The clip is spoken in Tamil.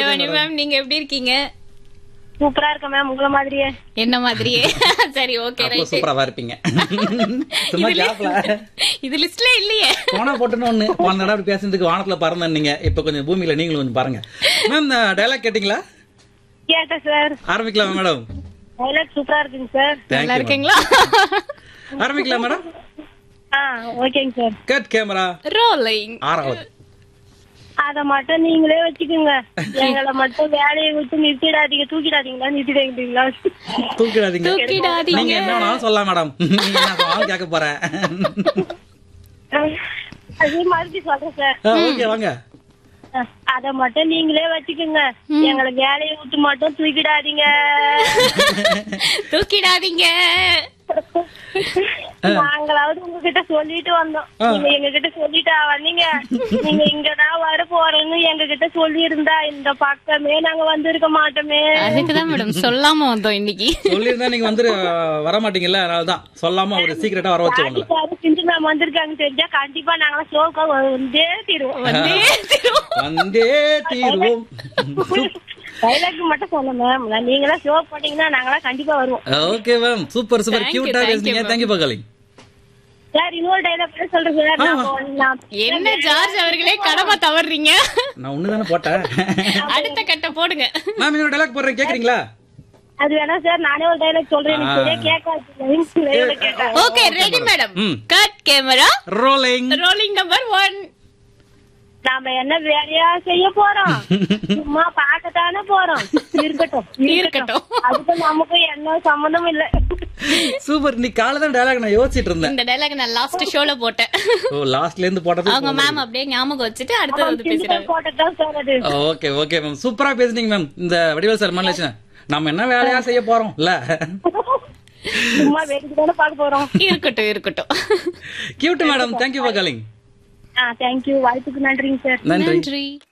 கலைவாணி மேம் நீங்க எப்படி இருக்கீங்க சூப்பரா இருக்கேன் மேம் உங்களை மாதிரியே என்ன மாதிரியே சரி ஓகே அப்போ ரைட் சூப்பரா இருப்பீங்க சும்மா கேப்ல இது லிஸ்ட்ல இல்லையே போனா போட்டுன்னு ஒண்ணு போன தடவை அப்படி பேசுறதுக்கு வானத்துல பறந்தீங்க இப்ப கொஞ்சம் பூமியில நீங்களும் கொஞ்சம் பாருங்க மேம் டைலாக் கேட்டீங்களா கேட்டேன் சார் ஆரம்பிக்கலாம் மேடம் டைலாக் சூப்பரா இருக்குங்க சார் நல்லா தேங்க்யூ இருக்கீங்களா ஆரம்பிக்கலாம் மேடம் ஆ ஓகேங்க சார் கட் கேமரா ரோலிங் ஆறாவது அத மட்டும் நீங்களே வச்சுக்கோங்க எங்களை மட்டும் வேலையை விட்டு நிறுத்திடாதீங்க தூக்கிடாதீங்களா நிறுத்திடாதீங்களா தூக்கிடாதீங்க தூக்கிடாதீங்க. நீங்க என்ன வேணாலும் சொல்லலாம் மேடம் நீங்க என்ன சொன்னாலும் கேட்க போறேன் அதே மாதிரி சொல்றேன் சார் ஓகே வாங்க அத மட்டும் நீங்களே வச்சுக்கோங்க எங்களை வேலையை விட்டு மட்டும் தூக்கிடாதீங்க தூக்கிடாதீங்க நாங்களாவது உங்ககிட்ட சொல்லிட்டு வந்தோம் நீங்க எங்க கிட்ட சொல்லிட்டா வந்தீங்க நீங்க இங்கதான் வர போறேன்னு எங்க கிட்ட சொல்லி இருந்தா இந்த பக்கமே நாங்க வந்திருக்க மாட்டோமே அதுக்குதான் மேடம் சொல்லாம வந்தோம் இன்னைக்கு சொல்லியிருந்தா நீங்க வந்து வர மாட்டீங்கல்ல அதனாலதான் சொல்லாம ஒரு சீக்கிரட்டா வர வச்சுவாங்களே சாரு சிந்து மேம் வந்திருக்காங்கன்னு தெரிஞ்சா கண்டிப்பா நாங்களாம் ஷோக்கா வந்தே தீருவோம் வந்தே திரும்ப வந்தே தீர்வோம் டைலாக் மட்டும் சொல்ல மேம் நீங்களாம் ஷோ போட்டீங்கன்னா நாங்களாம் கண்டிப்பா வருவோம் okay ma'am super super Thank you, கியூட்டா thank you, பேசுனீங்க ma'am. தேங்க்யூ பகாலிங் சார் இன்னொரு டைலாக் கூட சொல்றேன் சார் நான் ஒண்ணு- நான் என்ன ஜார்ஜ் அவர்களே கடமை தவறுறீங்க நான் ஒண்ணு தானே போட்டேன் அடுத்த கட்ட போடுங்க மேம் இன்னொரு டைலாக் போடுறேன் கேக்குறீங்களா அது வேணா சார் நானே ஒரு டைலாக் சொல்றேன் எனக்கு சரியா கேட்காது கேட்காது ஓகே ரெடி மேடம் ம். Cut camera rolling rolling number one நாம என்ன வேலையா செய்ய போறோம் சும்மா பார்க்கத்தானே போறோம் இருக்கட்டும் இருக்கட்டும். அதுக்கு நமக்கு என்ன சம்மந்தம் இல்ல சூப்பர் நீ காலை தான் டைலாக் நான் யோசிச்சிட்டு இருந்தேன் இந்த டைலாக் நான் லாஸ்ட் ஷோல போட்டேன் ஓ லாஸ்ட்ல இருந்து போட்டது அவங்க மேம் அப்படியே ஞாபகம் வச்சுட்டு அடுத்தது வந்து பேசுறாங்க போட்டதான் சார் அது ஓகே ஓகே மேம் சூப்பரா பேசுனீங்க மேம் இந்த வடிவேல் சார் மனலட்சுமி நம்ம என்ன வேலையா செய்ய போறோம் இல்ல சும்மா வேடிக்கை தானே பார்க்க போறோம் இருக்கட்டும் இருக்கட்டும் cute madam thank you for calling ஆ தேங்க்யூ வாய்ப்புக்கு நன்றிங்க சார் நன்றி நன்றி